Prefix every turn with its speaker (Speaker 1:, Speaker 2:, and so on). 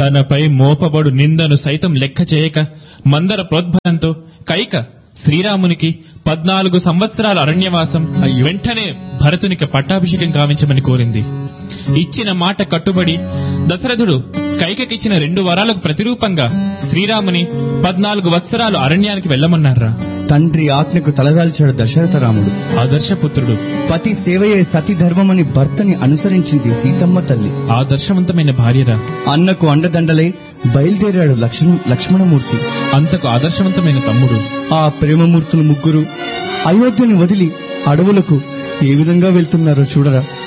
Speaker 1: తనపై మోపబడు నిందను సైతం లెక్క చేయక మందర ప్రోద్బలంతో కైక శ్రీరామునికి పద్నాలుగు సంవత్సరాల అరణ్యవాసం వెంటనే భరతునికి పట్టాభిషేకం గావించమని కోరింది ఇచ్చిన మాట కట్టుబడి దశరథుడు కైకకిచ్చిన రెండు వరాలకు ప్రతిరూపంగా శ్రీరాముని పద్నాలుగు వత్సరాలు అరణ్యానికి వెళ్ళమన్నారా
Speaker 2: తండ్రి ఆజ్ఞకు తలదాల్చాడు దశరథ రాముడు
Speaker 1: ఆదర్శపుత్రుడు
Speaker 2: పతి సేవయే సతి ధర్మమని భర్తని అనుసరించింది సీతమ్మ తల్లి
Speaker 1: ఆదర్శవంతమైన భార్యరా
Speaker 2: అన్నకు అండదండలై బయలుదేరాడు లక్ష్మణ లక్ష్మణమూర్తి
Speaker 1: అంతకు ఆదర్శవంతమైన తమ్ముడు
Speaker 2: ఆ ప్రేమమూర్తులు ముగ్గురు అయోధ్యను వదిలి అడవులకు ఏ విధంగా వెళ్తున్నారో చూడరా